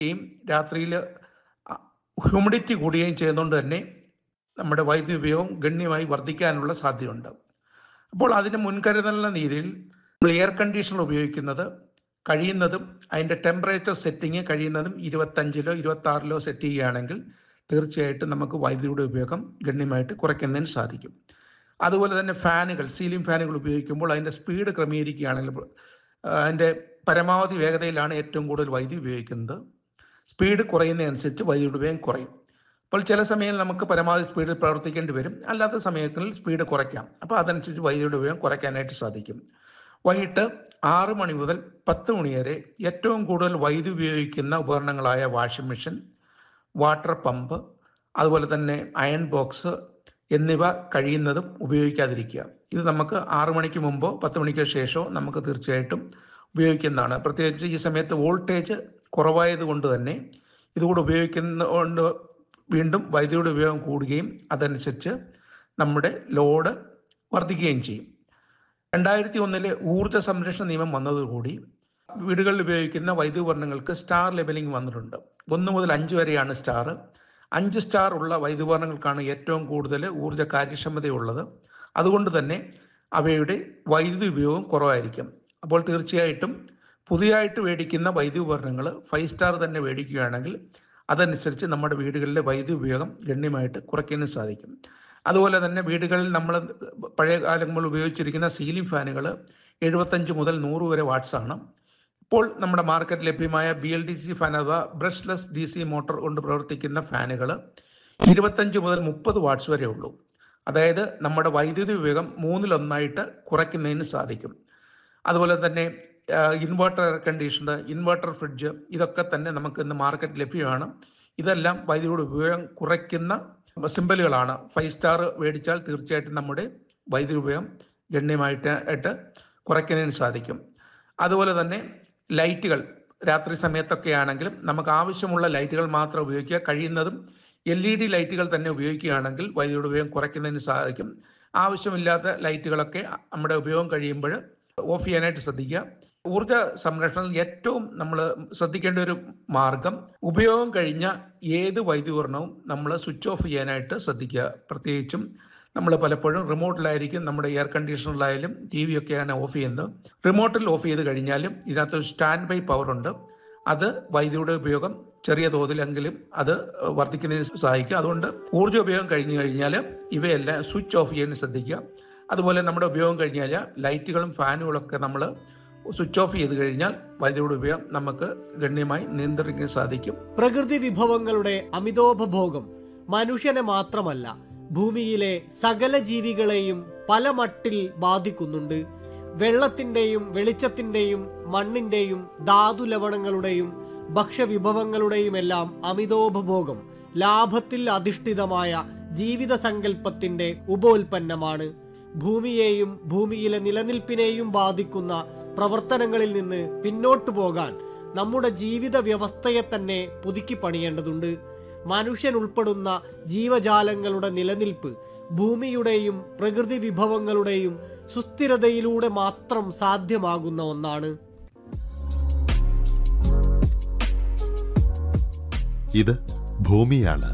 യും രാത്രിയിൽ ഹ്യൂമിഡിറ്റി കൂടുകയും ചെയ്യുന്നതുകൊണ്ട് തന്നെ നമ്മുടെ വൈദ്യുതി ഉപയോഗം ഗണ്യമായി വർദ്ധിക്കാനുള്ള സാധ്യതയുണ്ട് അപ്പോൾ അതിന് മുൻകരുതലുള്ള രീതിയിൽ നമ്മൾ എയർ കണ്ടീഷണർ ഉപയോഗിക്കുന്നത് കഴിയുന്നതും അതിൻ്റെ ടെമ്പറേച്ചർ സെറ്റിങ് കഴിയുന്നതും ഇരുപത്തഞ്ചിലോ ഇരുപത്താറിലോ സെറ്റ് ചെയ്യുകയാണെങ്കിൽ തീർച്ചയായിട്ടും നമുക്ക് വൈദ്യുതിയുടെ ഉപയോഗം ഗണ്യമായിട്ട് കുറയ്ക്കുന്നതിന് സാധിക്കും അതുപോലെ തന്നെ ഫാനുകൾ സീലിംഗ് ഫാനുകൾ ഉപയോഗിക്കുമ്പോൾ അതിൻ്റെ സ്പീഡ് ക്രമീകരിക്കുകയാണെങ്കിൽ അതിൻ്റെ പരമാവധി വേഗതയിലാണ് ഏറ്റവും കൂടുതൽ വൈദ്യുതി ഉപയോഗിക്കുന്നത് സ്പീഡ് കുറയുന്നതനുസരിച്ച് വൈദ്യുതി ഉപയോഗം കുറയും അപ്പോൾ ചില സമയം നമുക്ക് പരമാവധി സ്പീഡിൽ പ്രവർത്തിക്കേണ്ടി വരും അല്ലാത്ത സമയങ്ങളിൽ സ്പീഡ് കുറയ്ക്കാം അപ്പോൾ അതനുസരിച്ച് വൈദ്യുതി ഉപയോഗം കുറയ്ക്കാനായിട്ട് സാധിക്കും വൈകിട്ട് ആറ് മണി മുതൽ പത്ത് മണി വരെ ഏറ്റവും കൂടുതൽ വൈദ്യുതി ഉപയോഗിക്കുന്ന ഉപകരണങ്ങളായ വാഷിംഗ് മെഷീൻ വാട്ടർ പമ്പ് അതുപോലെ തന്നെ അയൺ ബോക്സ് എന്നിവ കഴിയുന്നതും ഉപയോഗിക്കാതിരിക്കുക ഇത് നമുക്ക് ആറു മണിക്ക് മുമ്പോ പത്ത് മണിക്കോ ശേഷമോ നമുക്ക് തീർച്ചയായിട്ടും ഉപയോഗിക്കുന്നതാണ് പ്രത്യേകിച്ച് ഈ സമയത്ത് വോൾട്ടേജ് കുറവായത് കൊണ്ട് തന്നെ ഇതുകൂടെ ഉപയോഗിക്കുന്നതുകൊണ്ട് വീണ്ടും വൈദ്യുതിയുടെ ഉപയോഗം കൂടുകയും അതനുസരിച്ച് നമ്മുടെ ലോഡ് വർദ്ധിക്കുകയും ചെയ്യും രണ്ടായിരത്തി ഒന്നിലെ ഊർജ്ജ സംരക്ഷണ നിയമം വന്നതോടുകൂടി വീടുകളിൽ ഉപയോഗിക്കുന്ന വൈദ്യുതി ഉപകരണങ്ങൾക്ക് സ്റ്റാർ ലെവലിംഗ് വന്നിട്ടുണ്ട് ഒന്ന് മുതൽ അഞ്ച് വരെയാണ് സ്റ്റാർ അഞ്ച് സ്റ്റാർ ഉള്ള വൈദ്യുതി ഉപകരണങ്ങൾക്കാണ് ഏറ്റവും കൂടുതൽ ഊർജ്ജ കാര്യക്ഷമതയുള്ളത് അതുകൊണ്ട് തന്നെ അവയുടെ വൈദ്യുതി ഉപയോഗം കുറവായിരിക്കും അപ്പോൾ തീർച്ചയായിട്ടും പുതിയതായിട്ട് മേടിക്കുന്ന വൈദ്യുതി ഉപകരണങ്ങൾ ഫൈവ് സ്റ്റാർ തന്നെ മേടിക്കുകയാണെങ്കിൽ അതനുസരിച്ച് നമ്മുടെ വീടുകളിലെ വൈദ്യുതി ഉപയോഗം ഗണ്യമായിട്ട് കുറയ്ക്കാനും സാധിക്കും അതുപോലെ തന്നെ വീടുകളിൽ നമ്മൾ പഴയ കാലങ്ങളിൽ ഉപയോഗിച്ചിരിക്കുന്ന സീലിംഗ് ഫാനുകൾ എഴുപത്തഞ്ച് മുതൽ നൂറ് വരെ വാട്ട്സ് ആണ് ഇപ്പോൾ നമ്മുടെ മാർക്കറ്റ് ലഭ്യമായ B L D C fan അഥവാ ബ്രഷ്ലെസ് ഡി സി മോട്ടോർ കൊണ്ട് പ്രവർത്തിക്കുന്ന ഫാനുകൾ ഇരുപത്തഞ്ച് മുതൽ മുപ്പത് വാട്ട്സ് വരെ ഉള്ളൂ അതായത് നമ്മുടെ വൈദ്യുതി ഉപയോഗം മൂന്നിലൊന്നായിട്ട് കുറയ്ക്കുന്നതിന് സാധിക്കും അതുപോലെ തന്നെ inverter air conditioner inverter fridge ഇതൊക്കെ തന്നെ നമുക്ക് ഇന്ന് മാർക്കറ്റ് ലഭ്യമാണ് ഇതെല്ലാം വൈദ്യുതിയുടെ ഉപയോഗം കുറയ്ക്കുന്ന സിമ്പലുകളാണ് ഫൈവ് സ്റ്റാർ മേടിച്ചാൽ തീർച്ചയായിട്ടും നമ്മുടെ വൈദ്യുതി ഉപയോഗം ഗണ്യമായിട്ട് ആയിട്ട് കുറയ്ക്കുന്നതിന് സാധിക്കും അതുപോലെ തന്നെ ലൈറ്റുകൾ രാത്രി സമയത്തൊക്കെ ആണെങ്കിലും നമുക്ക് ആവശ്യമുള്ള ലൈറ്റുകൾ മാത്രം ഉപയോഗിക്കുക കഴിയുന്നതും എൽ ഇ ഡി ലൈറ്റുകൾ തന്നെ ഉപയോഗിക്കുകയാണെങ്കിൽ വൈദ്യുതി ഉപയോഗം കുറയ്ക്കുന്നതിന് സാധിക്കും ആവശ്യമില്ലാത്ത ലൈറ്റുകളൊക്കെ നമ്മുടെ ഉപയോഗം കഴിയുമ്പോൾ ഓഫ് ചെയ്യാനായിട്ട് ശ്രദ്ധിക്കുക ഊർജ സംരക്ഷണത്തിൽ ഏറ്റവും നമ്മൾ ശ്രദ്ധിക്കേണ്ട ഒരു മാർഗം ഉപയോഗം കഴിഞ്ഞ ഏത് വൈദ്യുതീകരണവും നമ്മൾ സ്വിച്ച് ഓഫ് ചെയ്യാനായിട്ട് ശ്രദ്ധിക്കുക പ്രത്യേകിച്ചും നമ്മൾ പലപ്പോഴും റിമോട്ടിലായിരിക്കും നമ്മുടെ എയർ കണ്ടീഷണറിലായാലും ടി വി ഒക്കെയാണ് ഓഫ് ചെയ്യുന്നത് റിമോട്ടിൽ ഓഫ് ചെയ്ത് കഴിഞ്ഞാലും ഇതിനകത്ത് ഒരു സ്റ്റാൻഡ് ബൈ പവർ ഉണ്ട് അത് വൈദ്യുതിയുടെ ഉപയോഗം ചെറിയ തോതിലെങ്കിലും അത് വർദ്ധിക്കുന്നതിന് സഹായിക്കും അതുകൊണ്ട് ഊർജ്ജ ഉപയോഗം കഴിഞ്ഞു കഴിഞ്ഞാൽ ഇവയെല്ലാം സ്വിച്ച് ഓഫ് ചെയ്യാൻ ശ്രദ്ധിക്കുക അതുപോലെ നമ്മുടെ ഉപയോഗം കഴിഞ്ഞാൽ ലൈറ്റുകളും ഫാനുകളൊക്കെ നമ്മൾ സ്വിച്ച് ഓഫ് ചെയ്ത് കഴിഞ്ഞാൽ വൈദ്യുതിയുടെ ഉപയോഗം നമുക്ക് ഗണ്യമായി നിയന്ത്രിക്കാൻ സാധിക്കും പ്രകൃതി വിഭവങ്ങളുടെ അമിതോപഭോഗം മനുഷ്യനെ മാത്രമല്ല ഭൂമിയിലെ സകല ജീവികളെയും പല മട്ടിൽ ബാധിക്കുന്നുണ്ട് വെള്ളത്തിന്റെയും വെളിച്ചത്തിന്റെയും മണ്ണിന്റെയും ധാതു ലവണങ്ങളുടെയും ഭക്ഷ്യവിഭവങ്ങളുടെയും എല്ലാം അമിതോപഭോഗം ലാഭത്തിൽ അധിഷ്ഠിതമായ ജീവിത സങ്കല്പത്തിന്റെ ഉപോൽപ്പന്നമാണ് ഭൂമിയെയും ഭൂമിയിലെ നിലനിൽപ്പിനെയും ബാധിക്കുന്ന പ്രവർത്തനങ്ങളിൽ നിന്ന് പിന്നോട്ടു പോകാൻ നമ്മുടെ ജീവിത വ്യവസ്ഥയെ തന്നെ പുതുക്കി പണിയേണ്ടതുണ്ട് മനുഷ്യൻ ഉൾപ്പെടുന്ന ജീവജാലങ്ങളുടെ നിലനിൽപ്പ് ഭൂമിയുടെയും പ്രകൃതി വിഭവങ്ങളുടെയും സുസ്ഥിരതയിലൂടെ മാത്രം സാധ്യമാകുന്ന ഒന്നാണ് ഇത് ഭൂമിയാണ്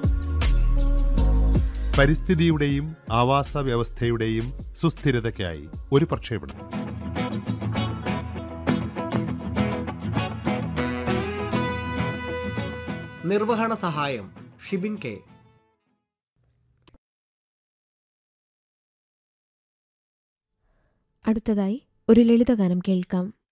പരിസ്ഥിതിയുടെയും ആവാസ വ്യവസ്ഥയുടെയും സുസ്ഥിരതയ്ക്കായി ഒരു പ്രക്ഷേപണം നിർവഹണ സഹായം ഷിബിൻ കെ അടുത്തതായി ഒരു ലളിതഗാനം കേൾക്കാം